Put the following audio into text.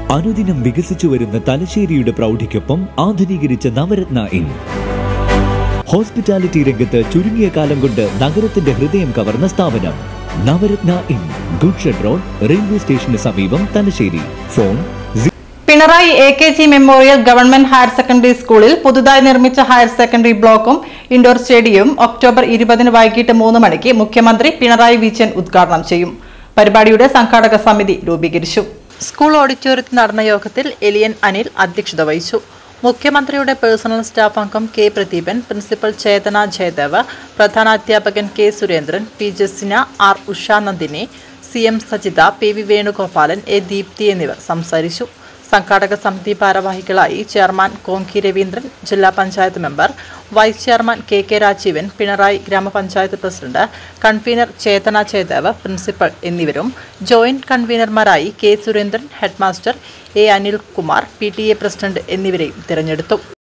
അനുദിനം വികസിച്ചു വരുന്ന തലശ്ശേരിയുടെ പ്രൗഢിക്കൊപ്പം ആധുനീകരിച്ച നവരത്ന ഇൻ ഹോസ്പിറ്റാലിറ്റി രംഗത്ത് ചുരുങ്ങിയ കാലം കൊണ്ട് നഗരത്തിന്റെ ഹൃദയം കവർന്ന സ്ഥാപനം Navaratna inn goods shed road railway സ്റ്റേഷന് സമീപം Thalassery phone Pinarayi A K G memorial government higher secondary സ്കൂളിൽ പുതുതായി നിർമ്മിച്ച ഹയർ സെക്കൻഡറി ബ്ലോക്കും ഇൻഡോർ സ്റ്റേഡിയവും ഒക്ടോബർ ഇരുപതിന് വൈകിട്ട് മൂന്ന് മണിക്ക് മുഖ്യമന്ത്രി പിണറായി വിജയൻ ഉദ്ഘാടനം ചെയ്യും പരിപാടിയുടെ സംഘാടക സമിതി രൂപീകരിച്ചു സ്കൂൾ ഓഡിറ്റോറിയത്തിൽ നടന്ന യോഗത്തിൽ എലിയൻ അനിൽ അധ്യക്ഷത വഹിച്ചു മുഖ്യമന്ത്രിയുടെ പേഴ്സണൽ സ്റ്റാഫ് അംഗം കെ പ്രദീപൻ പ്രിൻസിപ്പൽ ചേതന ജയദേവ് പ്രധാനാധ്യാപകൻ K Surendran P Jasina R Ushanandini C M Sajitha P V Venugopalan A Deepthi എന്നിവർ സംസാരിച്ചു സംഘാടക സമിതി ഭാരവാഹികളായി ചെയർമാൻ കോങ്കി രവീന്ദ്രൻ ജില്ലാ panchayat member vice chairman K K Rajeevan Pinarayi ഗ്രാമപഞ്ചായത്ത് പ്രസിഡന്റ് കൺവീനർ ചേതന ചേതവ് പ്രിൻസിപ്പൽ എന്നിവരും ജോയിന്റ് കൺവീനർമാരായി K Surendran headmaster A Anilkumar P T A president എന്നിവരെയും തിരഞ്ഞെടുത്തു